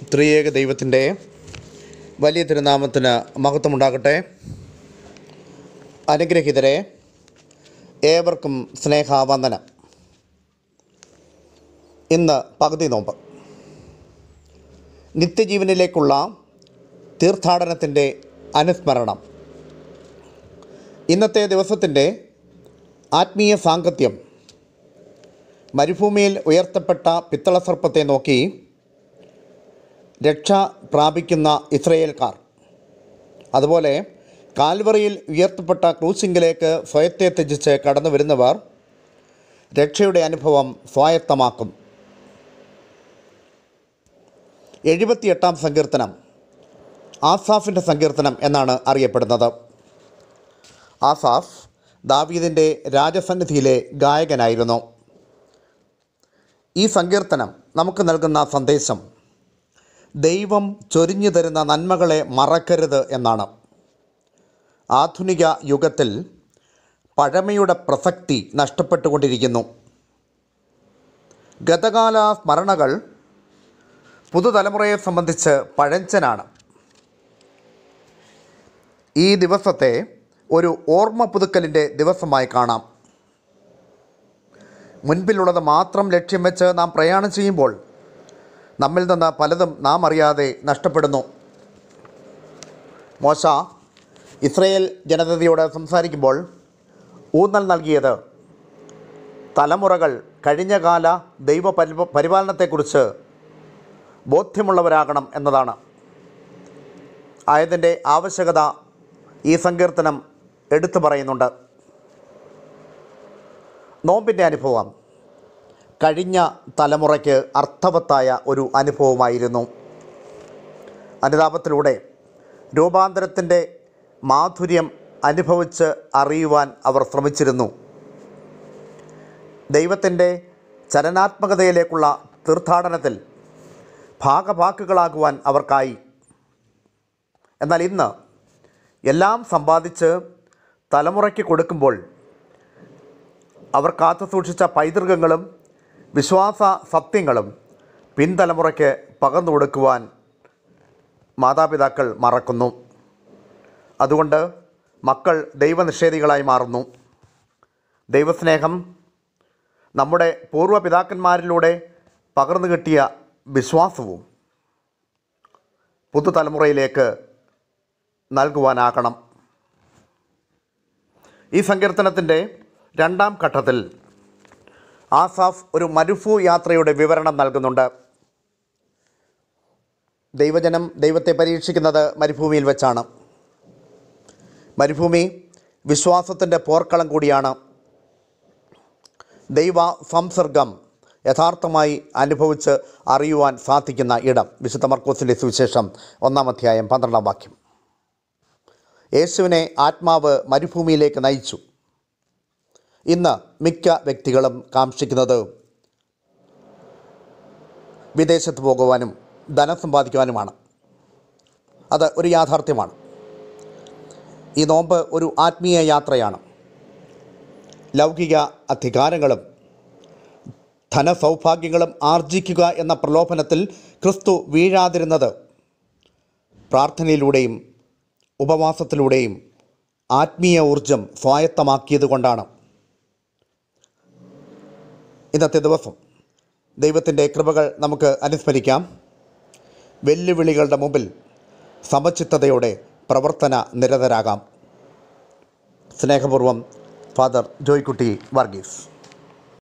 ത്രിയേക ദൈവത്തിൻ്റെ വലിയ തിരുനാമത്തിന് മഹത്വമുണ്ടാകട്ടെ അനുഗ്രഹീതരെ ഏവർക്കും സ്നേഹാവന്ദനം ഇന്ന് പകുതി നോമ്പ് നിത്യജീവനിലേക്കുള്ള തീർത്ഥാടനത്തിൻ്റെ അനുസ്മരണം ഇന്നത്തെ ദിവസത്തിൻ്റെ ആത്മീയ സാങ്കത്യം മരുഭൂമിയിൽ ഉയർത്തപ്പെട്ട പിത്തള സർപ്പത്തെ നോക്കി രക്ഷ പ്രാപിക്കുന്ന ഇസ്രയേൽക്കാർ അതുപോലെ കാൽവറിയിൽ ഉയർത്തപ്പെട്ട ക്രൂസിങ്കിലേക്ക് സ്വയത്തെ ത്യജിച്ച് കടന്നു വരുന്നവർ രക്ഷയുടെ അനുഭവം സ്വായത്തമാക്കും എഴുപത്തിയെട്ടാം സങ്കീർത്തനം ആസാഫിൻ്റെ സങ്കീർത്തനം എന്നാണ് അറിയപ്പെടുന്നത് ആസാഫ് ദാവീദിൻ്റെ രാജസന്നിധിയിലെ ഗായകനായിരുന്നു ഈ സങ്കീർത്തനം നമുക്ക് നൽകുന്ന സന്ദേശം ദൈവം ചൊരിഞ്ഞു തരുന്ന നന്മകളെ മറക്കരുത് എന്നാണ് ആധുനിക യുഗത്തിൽ പഴമയുടെ പ്രസക്തി നഷ്ടപ്പെട്ടുകൊണ്ടിരിക്കുന്നു ഗതകാല സ്മരണകൾ പുതുതലമുറയെ സംബന്ധിച്ച് പഴഞ്ചനാണ് ഈ ദിവസത്തെ ഒരു ഓർമ്മ പുതുക്കലിൻ്റെ ദിവസമായി കാണാം മുൻപിലുള്ളത് മാത്രം ലക്ഷ്യം വെച്ച് നാം പ്രയാണം ചെയ്യുമ്പോൾ നമ്മിൽ നിന്ന് പലതും നാം അറിയാതെ നഷ്ടപ്പെടുന്നു മോശ ഇസ്രയേൽ ജനതയോട് സംസാരിക്കുമ്പോൾ ഊന്നൽ നൽകിയത് തലമുറകൾ കഴിഞ്ഞകാല ദൈവ പരിപ പരിപാലനത്തെക്കുറിച്ച് ബോധ്യമുള്ളവരാകണം എന്നതാണ് ആയതിൻ്റെ ആവശ്യകത ഈ സങ്കീർത്തനം എടുത്തു പറയുന്നുണ്ട് നോമ്പിൻ്റെ അനുഭവം കഴിഞ്ഞ തലമുറയ്ക്ക് അർത്ഥവത്തായ ഒരു അനുഭവമായിരുന്നു അനുതാപത്തിലൂടെ രൂപാന്തരത്തിൻ്റെ മാധുര്യം അനുഭവിച്ച് അറിയുവാൻ അവർ ശ്രമിച്ചിരുന്നു ദൈവത്തിൻ്റെ ചലനാത്മകതയിലേക്കുള്ള തീർത്ഥാടനത്തിൽ ഭാഗഭാക്കുകളാകുവാൻ അവർക്കായി എന്നാൽ ഇന്ന് എല്ലാം സമ്പാദിച്ച് തലമുറയ്ക്ക് കൊടുക്കുമ്പോൾ അവർ കാത്തു സൂക്ഷിച്ച പൈതൃകങ്ങളും വിശ്വാസ സത്യങ്ങളും പിൻതലമുറയ്ക്ക് പകർന്നു കൊടുക്കുവാൻ മാതാപിതാക്കൾ മറക്കുന്നു അതുകൊണ്ട് മക്കൾ ദൈവനിഷേധികളായി മാറുന്നു ദൈവസ്നേഹം നമ്മുടെ പൂർവ്വപിതാക്കന്മാരിലൂടെ പകർന്നു കിട്ടിയ വിശ്വാസവും പുതുതലമുറയിലേക്ക് നൽകുവാനാകണം ഈ സങ്കീർത്തനത്തിൻ്റെ രണ്ടാം ഘട്ടത്തിൽ ആസാഫ് ഒരു മരുഭൂ യാത്രയുടെ വിവരണം നൽകുന്നുണ്ട് ദൈവജനം ദൈവത്തെ പരീക്ഷിക്കുന്നത് മരുഭൂമിയിൽ വെച്ചാണ് മരുഭൂമി വിശ്വാസത്തിൻ്റെ പോർക്കളം കൂടിയാണ് ദൈവ സംസർഗം യഥാർത്ഥമായി അനുഭവിച്ച് അറിയുവാൻ സാധിക്കുന്ന ഇടം വിശുദ്ധ മർക്കോസിൻ്റെ സുവിശേഷം ഒന്നാം അധ്യായം പന്ത്രണ്ടാം വാക്യം യേശുവിനെ ആത്മാവ് മരുഭൂമിയിലേക്ക് നയിച്ചു ഇന്ന് മിക്ക വ്യക്തികളും കാക്ഷിക്കുന്നത് വിദേശത്ത് പോകുവാനും ധനം സമ്പാദിക്കുവാനുമാണ് അത് ഒരു യാഥാർത്ഥ്യമാണ് ഈ നോമ്പ് ഒരു ആത്മീയ യാത്രയാണ് ലൗകിക അധികാരങ്ങളും ധനസൗഭാഗ്യങ്ങളും ആർജിക്കുക എന്ന പ്രലോഭനത്തിൽ ക്രിസ്തു വീഴാതിരുന്നത് പ്രാർത്ഥനയിലൂടെയും ഉപവാസത്തിലൂടെയും ആത്മീയ ഊർജം സ്വായത്തമാക്കിയതുകൊണ്ടാണ് ഇന്നത്തെ ദിവസം ദൈവത്തിൻ്റെ കൃപകൾ നമുക്ക് അനുസ്മരിക്കാം വെല്ലുവിളികളുടെ മുമ്പിൽ സമചിത്തതയോടെ പ്രവർത്തന നിരതരാകാം സ്നേഹപൂർവം ഫാദർ ജോയ്ക്കുട്ടി വർഗീസ്